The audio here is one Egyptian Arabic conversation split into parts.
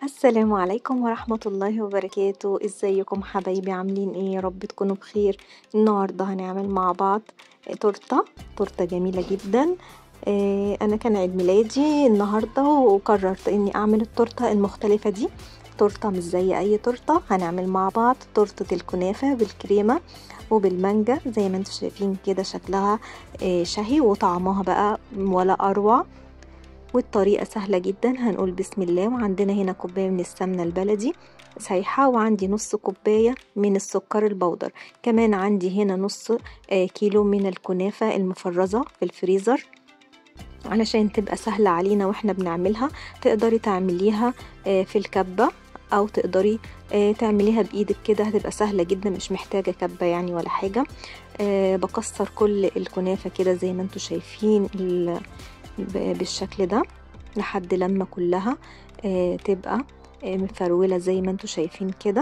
السلام عليكم ورحمة الله وبركاته ازيكم حبايبي عاملين ايه يا رب تكونوا بخير النهاردة هنعمل مع بعض تورتة تورتة جميلة جدا آه، انا كان عيد ميلادي النهاردة وقررت اني اعمل التورتة المختلفة دي تورتة مش زي اي تورتة هنعمل مع بعض تورتة الكنافة بالكريمة وبالمانجا زي ما انتم شايفين كده شكلها آه، شهي وطعمها بقى ولا اروع والطريقة سهلة جدا هنقول بسم الله وعندنا هنا كوباية من السمنة البلدي سايحة وعندي نص كوباية من السكر البودر كمان عندي هنا نص آه، كيلو من الكنافة المفرزة في الفريزر علشان تبقى سهلة علينا واحنا بنعملها تقدري تعمليها آه، في الكبة او تقدري آه، تعمليها بايدك كده هتبقى سهلة جدا مش محتاجة كبة يعني ولا حاجة آه، بكسر كل الكنافة كده زي ما انتوا شايفين ال- ب- بالشكل ده لحد لما كلها آه، تبقى آه، مفرولة زي ما انتوا شايفين كده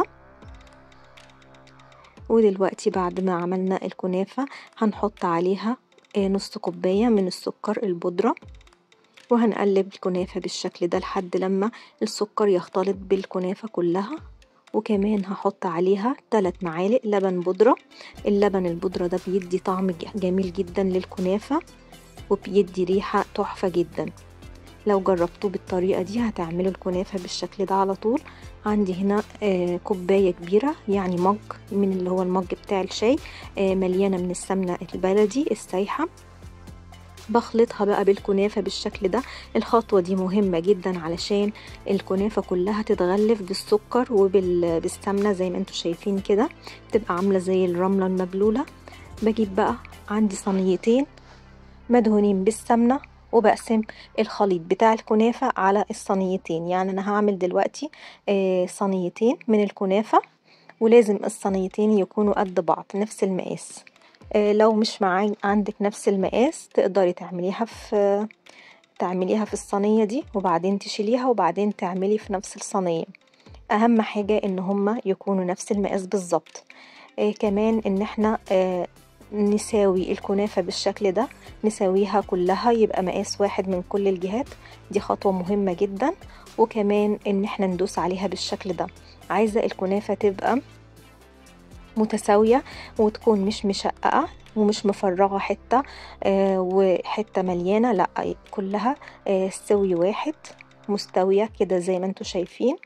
ودلوقتي بعد ما عملنا الكنافة هنحط عليها آه، نص كوباية من السكر البودرة وهنقلب الكنافة بالشكل ده لحد لما السكر يختلط بالكنافة كلها وكمان هحط عليها 3 معالق لبن بودرة اللبن البودرة ده بيدي طعم ج- جميل جدا للكنافة وبيدي ريحة تحفة جدا لو جربتوه بالطريقة دي هتعملوا الكنافة بالشكل ده على طول عندي هنا آه كوباية كبيرة يعني مج من اللي هو المج بتاع الشاي آه مليانة من السمنة البلدي السايحة بخلطها بقى بالكنافة بالشكل ده الخطوة دي مهمة جدا علشان الكنافة كلها تتغلف بالسكر وبالسمنة زي ما انتوا شايفين كده تبقى عاملة زي الرملة المبلولة بجيب بقى عندي صينيتين مدهونين بالسمنة وبقسم الخليط بتاع الكنافة على الصينيتين يعني أنا هعمل دلوقتي آه، صينيتين من الكنافة ولازم الصينيتين يكونوا قد بعض نفس المقاس آه، لو مش معاك عندك نفس المقاس تقدري تعمليها في تعمليها في الصينية دي وبعدين تشيليها وبعدين تعملي في نفس الصينية أهم حاجة إن هما يكونوا نفس المقاس بالظبط آه كمان إن احنا آه نساوي الكنافة بالشكل ده نساويها كلها يبقى مقاس واحد من كل الجهات دي خطوة مهمة جدا وكمان ان احنا ندوس عليها بالشكل ده عايزة الكنافة تبقى متساوية وتكون مش مشققة ومش مفرغة حتة آه وحتة مليانة لا كلها آه سوي واحد مستوية كده زي ما انتوا شايفين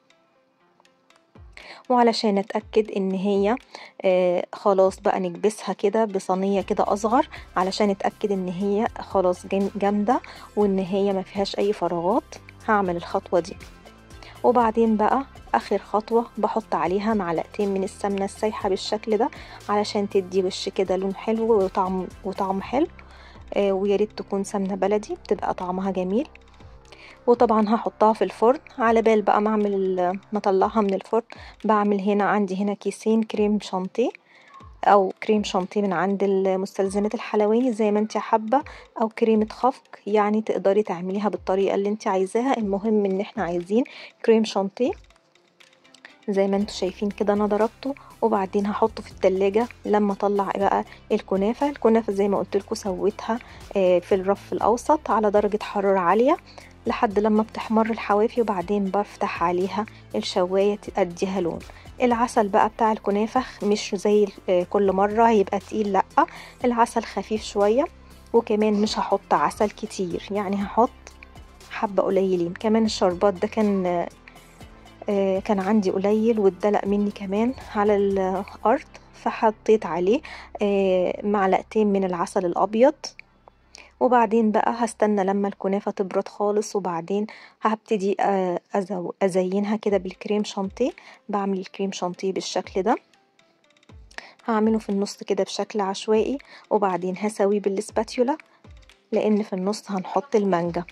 وعلشان اتاكد ان هي آه خلاص بقى نكبسها كده بصينيه كده اصغر علشان اتاكد ان هي خلاص جام- جامده وان هي ما فيهاش اي فراغات هعمل الخطوه دي وبعدين بقى اخر خطوه بحط عليها معلقتين من السمنه السايحه بالشكل ده علشان تدي وش كده لون حلو وطعم وطعم حلو آه ويا ريت تكون سمنه بلدي بتبقى طعمها جميل وطبعا هحطها في الفرن على بال بقى ما اعمل ال- ما اطلعها من الفرن بعمل هنا عندي هنا كيسين كريم شانتيه او كريم شانتيه من عند المستلزمات الحلواني زي ما انت حابه او كريمه خفق يعني تقدري تعمليها بالطريقه اللي انت عايزاها المهم ان احنا عايزين كريم شانتيه زي ما انتوا شايفين كده انا ضربته وبعدين هحطه في التلاجة لما اطلع بقى الكنافة الكنافة زي ما قلت لكم سويتها آه، في الرف الاوسط على درجة حرارة عالية لحد لما بتحمر الحوافي وبعدين بفتح عليها الشواية تديها لون العسل بقى بتاع الكنافة مش زي آه، كل مرة هيبقى تقيل لأ العسل خفيف شوية وكمان مش هحط عسل كتير يعني هحط حبة قليلين كمان الشربات ده كان آه، آه، كان عندي قليل واتدلق مني كمان على الأرض فحطيت عليه آه، معلقتين من العسل الأبيض وبعدين بقى هستنى لما الكنافة تبرد خالص وبعدين هبتدي آه، أزو- أزينها كده بالكريم شانتيه بعمل الكريم شانتيه بالشكل ده هعمله في النص كده بشكل عشوائي وبعدين هسويه بالسباتيولا لأن في النص هنحط المانجا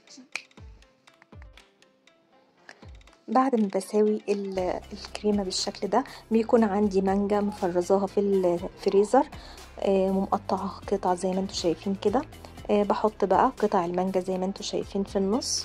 بعد ما بساوي ال- الكريمة بالشكل ده بيكون عندي مانجا مفرزاها في الفريزر آه، ومقطعة قطع زي ما انتوا شايفين كده آه، بحط بقى قطع المانجا زي ما انتوا شايفين في النص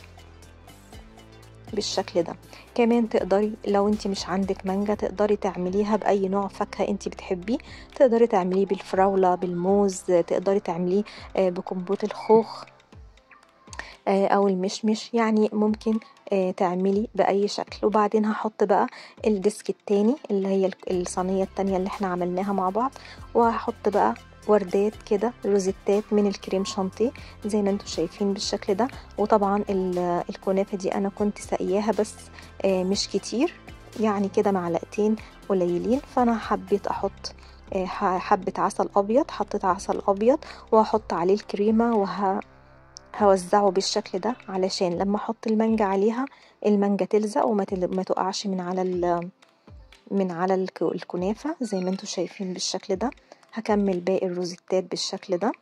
بالشكل ده كمان تقدري لو انت مش عندك مانجا تقدري تعمليها باي نوع فاكهه انت بتحبيه تقدري تعمليه بالفراوله بالموز تقدري تعمليه آه، بكمبوت الخوخ او المشمش يعني ممكن تعملي باي شكل وبعدين هحط بقى الديسك التاني اللي هي الصينيه التانية اللي احنا عملناها مع بعض وهحط بقى وردات كده روزيتات من الكريم شانتيه زي ما انتم شايفين بالشكل ده وطبعا الكنافه دي انا كنت سقياها بس مش كتير يعني كده معلقتين قليلين فانا حبيت احط حبة عسل أبيض حطيت عسل أبيض وهحط عليه الكريمة وه هوزعه بالشكل ده علشان لما احط المانجا عليها المانجا تلزق وما ما تقعش من على من على الكنافة زي ما انتم شايفين بالشكل ده هكمل باقي الروزيتات بالشكل ده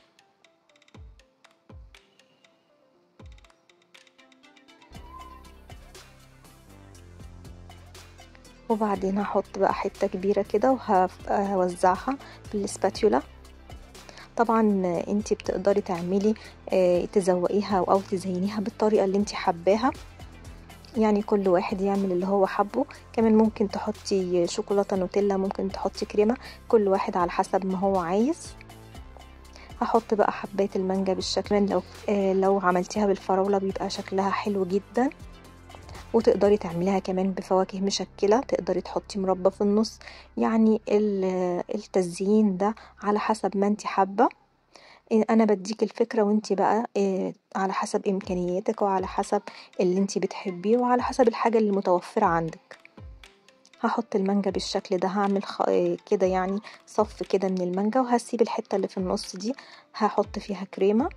وبعدين هحط بقى حتة كبيرة كده وهوزعها بالسباتيولا طبعا انت بتقدري تعملي تزوقيها او تزينيها بالطريقة اللي انت حباها يعني كل واحد يعمل اللي هو حبه كمان ممكن تحطي شوكولاتة نوتيلا ممكن تحطي كريمة كل واحد على حسب ما هو عايز هحط بقى حبات المانجا بالشكل لو لو عملتيها بالفراولة بيبقى شكلها حلو جدا وتقدري تعمليها كمان بفواكه مشكلة تقدري تحطي مربى في النص يعني التزيين ده على حسب ما انت حابة انا بديك الفكرة وانت بقى على حسب امكانياتك وعلى حسب اللي انت بتحبيه وعلى حسب الحاجة اللي متوفرة عندك هحط المانجا بالشكل ده هعمل كده يعني صف كده من المانجا وهسيب الحتة اللي في النص دي هحط فيها كريمة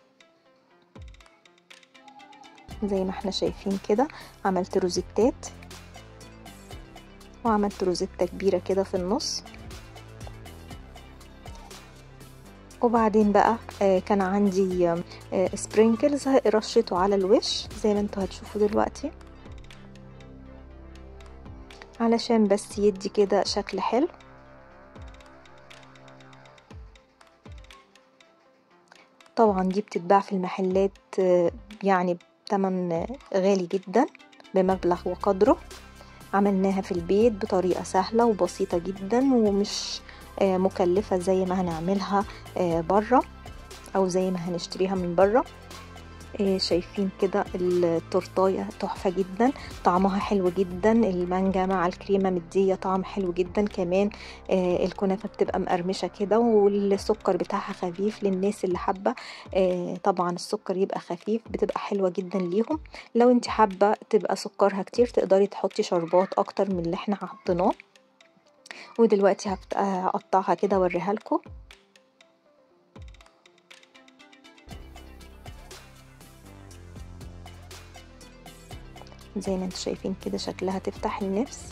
زي ما احنا شايفين كده عملت روزيتات وعملت روزيتا كبيرة كده في النص وبعدين بقى كان عندي سبرينكلز رشيته على الوش زي ما انتوا هتشوفوا دلوقتي علشان بس يدي كده شكل حلو طبعا دي بتتباع في المحلات يعني بتمن غالي جدا بمبلغ وقدره عملناها في البيت بطريقة سهلة وبسيطة جدا ومش مكلفة زي ما هنعملها برا أو زي ما هنشتريها من برا شايفين كده التورتاية تحفة جدا طعمها حلو جدا المانجا مع الكريمة مدية طعم حلو جدا كمان الكنافة بتبقى مقرمشة كده والسكر بتاعها خفيف للناس اللي حابة طبعا السكر يبقى خفيف بتبقى حلوة جدا ليهم لو انت حابة تبقى سكرها كتير تقدري تحطي شربات اكتر من اللي احنا حطيناه ودلوقتي هقطعها كده اوريها لكم زي ما انتم شايفين كده شكلها تفتح النفس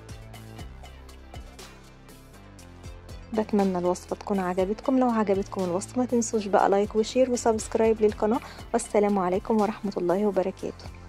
بتمنى الوصفة تكون عجبتكم لو عجبتكم الوصفة ما تنسوش بقى لايك وشير وسبسكرايب للقناة والسلام عليكم ورحمة الله وبركاته